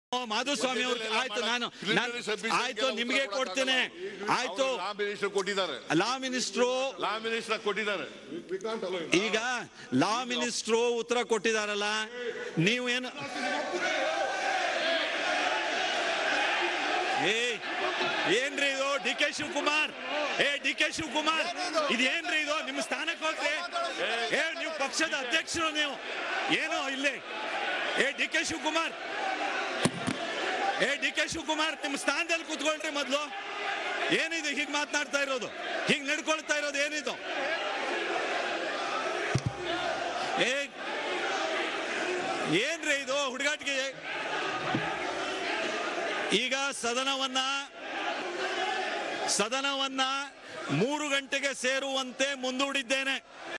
ಮಾಧುಸ್ವಾಮಿ ಅವ್ರು ಆಯ್ತು ನಾನು ನಾನು- ಆಯ್ತು ನಿಮಗೆ ಕೊಡ್ತೇನೆ ಆಯ್ತು ಲಾ ಮಿನಿಸ್ಟರ್ ಕೊಟ್ಟಿದ್ದಾರೆ ಲಾ ಮಿನಿಸ್ಟ್ರು ಲಾ ಮಿನಿಸ್ಟರ್ ಕೊಟ್ಟಿದ್ದಾರೆ ಈಗ ಲಾ ಮಿನಿಸ್ಟ್ರು ಉತ್ತರ ಕೊಟ್ಟಿದಾರಲ್ಲ ನೀವೇನು ಏ ಏನ್ರಿ ಇದು ಡಿ ಕೆ ಶಿವಕುಮಾರ್ ಏ ಡಿ ಕೆ ಶಿವಕುಮಾರ್ ಇದೇನ್ರಿ ಇದು ನಿಮ್ಮ ಸ್ಥಾನಕ್ಕೆ ಹೋಗ್ರಿ ಏ ನೀವು ಪಕ್ಷದ ಅಧ್ಯಕ್ಷರು ನೀವು ಏನು ಇಲ್ಲಿ ಏ ಡಿ ಕೆ ಶಿವಕುಮಾರ್ ಏ ಡಿ ಕೆ ಶಿವಕುಮಾರ್ ನಿಮ್ಮ ಸ್ಥಾನದಲ್ಲಿ ಕೂತ್ಕೊಳ್ರಿ ಮೊದಲು ಏನಿದು ಹೀಗೆ ಮಾತನಾಡ್ತಾ ಇರೋದು ಹೀಗೆ ನಡ್ಕೊಳ್ತಾ ಇರೋದು ಏನಿದು ಏ ಏನ್ರಿ ಇದು ಹುಡುಗಾಟಿಗೆ ಈಗ ಸದನವನ್ನ ಸದನವನ್ನ ಮೂರು ಗಂಟೆಗೆ ಸೇರುವಂತೆ ಮುಂದೂಡಿದ್ದೇನೆ